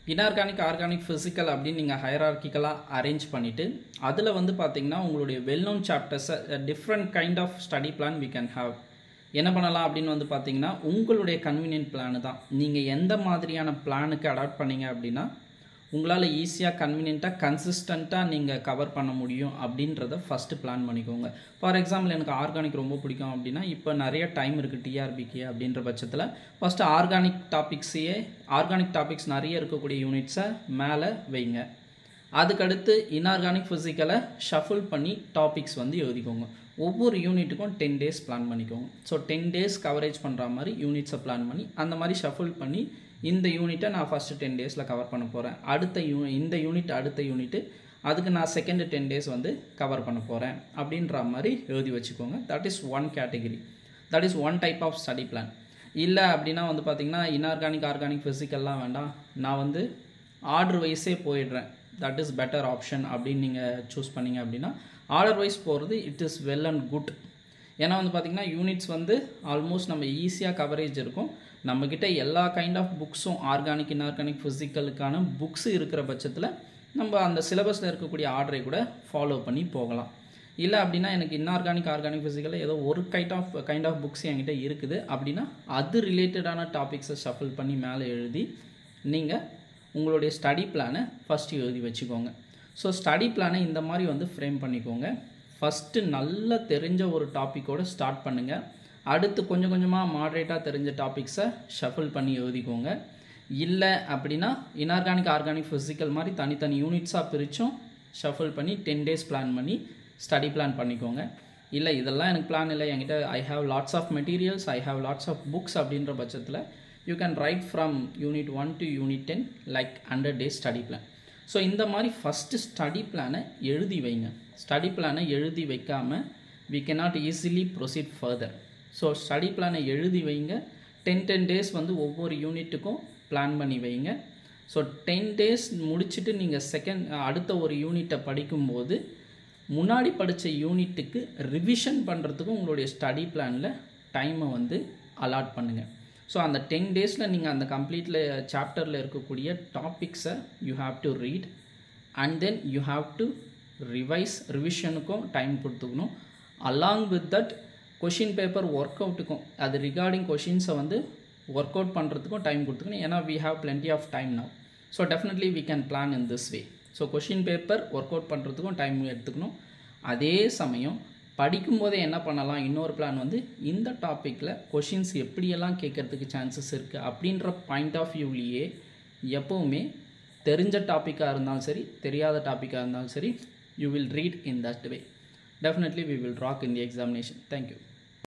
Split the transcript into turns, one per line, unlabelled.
inorganic organic physical அப்படின்னு நீங்கள் ஹையரார்கிக்கலாக arrange பண்ணிவிட்டு அதில் வந்து பார்த்தீங்கன்னா உங்களுடைய வெல் நோன் சாப்டர்ஸை different kind of study plan we can have என்ன பண்ணலாம் அப்படின்னு வந்து பார்த்தீங்கன்னா உங்களுடைய கன்வீனியன்ட் பிளானு தான் நீங்கள் எந்த மாதிரியான பிளானுக்கு அடாப்ட் பண்ணீங்க அப்படின்னா உங்களால் ஈஸியாக கன்வீனியண்ட்டாக கன்சிஸ்டண்ட்டாக நீங்கள் கவர் பண்ண முடியும் அப்படின்றத ஃபஸ்ட்டு பிளான் பண்ணிக்கோங்க ஃபார் எக்ஸாம்பிள் எனக்கு ஆர்கானிக் ரொம்ப பிடிக்கும் அப்படின்னா இப்போ நிறைய டைம் இருக்குது டிஆர்பிக்கு அப்படின்ற பட்சத்தில் ஃபஸ்ட்டு ஆர்கானிக் டாபிக்ஸையே ஆர்கானிக் டாபிக்ஸ் நிறைய இருக்கக்கூடிய யூனிட்ஸை மேலே வைங்க அதுக்கடுத்து இன்ஆர்கானிக் ஃபிசிக்கலை ஷஃபிள் பண்ணி டாபிக்ஸ் வந்து எழுதிக்கோங்க ஒவ்வொரு யூனிட்டுக்கும் டென் டேஸ் பிளான் பண்ணிக்கோங்க ஸோ டென் டேஸ் கவரேஜ் பண்ணுற மாதிரி யூனிட்ஸை பிளான் பண்ணி அந்த மாதிரி ஷஃபிள் பண்ணி இந்த யூனிட்டை நான் ஃபஸ்ட்டு டென் டேஸில் கவர் பண்ண போகிறேன் அடுத்த யூ இந்த யூனிட் அடுத்த யூனிட்டு அதுக்கு நான் செகண்ட் டென் டேஸ் வந்து கவர் பண்ண போகிறேன் அப்படின்ற மாதிரி எழுதி வச்சுக்கோங்க that is one category that is one type of study plan இல்லை அப்படின்னா வந்து பார்த்திங்கன்னா இன்ஆர்கானிக் ஆர்கானிக் ஃபிசிக்கல்லாம் வேண்டாம் நான் வந்து ஆர்டர் வைஸே போயிடுறேன் தட் இஸ் பெட்டர் ஆப்ஷன் அப்படின்னு நீங்கள் சூஸ் பண்ணீங்க அப்படின்னா ஆர்டர் வைஸ் போகிறது it is well and good ஏன்னா வந்து பார்த்திங்கன்னா யூனிட்ஸ் வந்து ஆல்மோஸ்ட் நம்ம ஈஸியாக கவரேஜ் இருக்கும் நம்மக்கிட்ட எல்லா கைண்ட் ஆஃப் புக்ஸும் ஆர்கானிக் இன்ஆர்கானிக் ஃபிசிக்கலுக்கான புக்ஸ் இருக்கிற பட்சத்தில் நம்ம அந்த சிலபஸில் இருக்கக்கூடிய ஆர்டரை கூட ஃபாலோ பண்ணி போகலாம் இல்லை அப்படின்னா எனக்கு இன்ஆர்கானிக் ஆர்கானிக் ஃபிசிக்கலில் ஏதோ ஒரு kind of kind of books என்கிட்ட இருக்குது அப்படின்னா அது ரிலேட்டடான டாபிக்ஸை ஷஃபிள் பண்ணி மேலே எழுதி நீங்கள் உங்களுடைய ஸ்டடி பிளானை ஃபஸ்ட்டு எழுதி வச்சுக்கோங்க ஸோ ஸ்டடி பிளானை இந்த மாதிரி வந்து ஃப்ரேம் பண்ணிக்கோங்க ஃபஸ்ட்டு நல்லா தெரிஞ்ச ஒரு டாப்பிக்கோடு ஸ்டார்ட் பண்ணுங்கள் அடுத்து கொஞ்சம் கொஞ்சமாக மாட்ரேட்டாக தெரிஞ்ச டாபிக்ஸை ஷஃபிள் பண்ணி எழுதிக்கோங்க இல்லை அப்படின்னா இன்ஆர்கானிக் ஆர்கானிக் ஃபிசிக்கல் மாதிரி தனித்தனி யூனிட்ஸாக பிரித்தும் ஷஃபிள் பண்ணி டென் டேஸ் பிளான் பண்ணி ஸ்டடி பிளான் பண்ணிக்கோங்க இல்லை இதெல்லாம் எனக்கு பிளான் இல்லை என்கிட்ட I have lots of materials I have lots of books அப்படின்ற பட்சத்தில் you can write from unit one to unit ten like hundred days study plan so இந்த மாதிரி ஃபஸ்ட்டு ஸ்டடி பிளானை எழுதி வைங்க ஸ்டடி பிளானை எழுதி வைக்காமல் we cannot easily proceed further so study பிளானை எழுதி வைங்க டென் டென் டேஸ் வந்து ஒவ்வொரு யூனிட்டுக்கும் பிளான் பண்ணி வைங்க ஸோ டென் டேஸ் முடிச்சுட்டு நீங்கள் செகண்ட் அடுத்த ஒரு யூனிட்டை படிக்கும்போது முன்னாடி படித்த யூனிட்டுக்கு ரிவிஷன் பண்ணுறதுக்கும் உங்களுடைய ஸ்டடி பிளானில் டைமை வந்து அலாட் பண்ணுங்கள் ஸோ அந்த டென் டேஸில் நீங்கள் அந்த கம்ப்ளீட்டில் சாப்டரில் இருக்கக்கூடிய டாபிக்ஸை you have to read and then you have to revise ரிவிஷனுக்கும் டைம் கொடுத்துக்கணும் along with that question paper work அவுட்டுக்கும் அது ரிகார்டிங் கொஷின்ஸை வந்து ஒர்க் அவுட் பண்ணுறதுக்கும் டைம் கொடுத்துக்கணும் ஏன்னா we have plenty of time now so definitely we can plan in this way so question paper work out பண்ணுறதுக்கும் டைம் எடுத்துக்கணும் அதே சமயம் படிக்கும்போதே என்ன பண்ணலாம் இன்னொரு பிளான் வந்து இந்த டாப்பிக்கில் கொஷின்ஸ் எப்படியெல்லாம் கேட்கறதுக்கு சான்சஸ் இருக்குது அப்படின்ற பாயிண்ட் ஆஃப் வியூலேயே எப்போவுமே தெரிஞ்ச டாப்பிக்காக இருந்தாலும் சரி தெரியாத டாப்பிக்காக இருந்தாலும் சரி you will read in that way definitely we will rock in the examination thank you